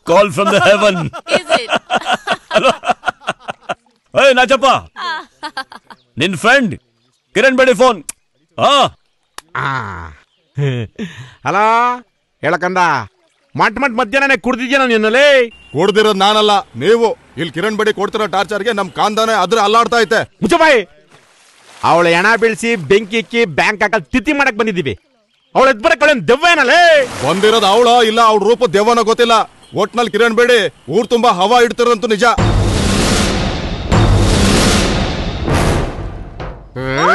Call from the haven ಏ ನಾಚಪ್ಪ ನಿನ್ friend Kiran Bedi phone ಹಾ ಹಲೋ ಹೇಳಕಂದ ಮಟ್ ಮಟ್ ಮಧ್ಯಾಹ್ನ ಕುಡ್ದಿದ್ಯಾ ನಿನ್ನಲ್ಲಿ ಕೊಡ್ದಿರೋದ್ ನಾನಲ್ಲ ನೀವು ಇಲ್ಲಿ ಕಿರಣ್ ಬಡಿ ಕೊಡ್ತಿರೋ ಟಾರ್ಚರ್ಗೆ ನಮ್ ಕಾಂದಾನೆ ಅದ್ರ ಅಲ್ಲಾಡ್ತಾ ಐತೆ ಮುಚ್ಚಬಾಯಿ ಅವಳ ಹೆಣ ಬೀಳ್ಸಿ ಬೆಂಕಿ ಇಕ್ಕಿ ಬ್ಯಾಂಕ್ ಹಾಕಲ್ ತಿಥಿ ಮಾಡಕ್ ಬಂದಿದ್ದೀವಿ ಅವಳ ಎದ್ ಬರಕ್ ಅವಳೇನ್ ದೆವ್ವೇನಲ್ಲೇ ಬಂದಿರೋದ್ ಅವಳ ಇಲ್ಲ ಅವ್ಳ ರೂಪ ದೆವ್ವನ ಗೊತ್ತಿಲ್ಲ ಒಟ್ನಲ್ಲಿ ಕಿರಣ್ ಬೇಡಿ ಊರ್ ತುಂಬಾ ಹವಾ ಇಡ್ತಿರಂತೂ ನಿಜ ಹ್ಮ್?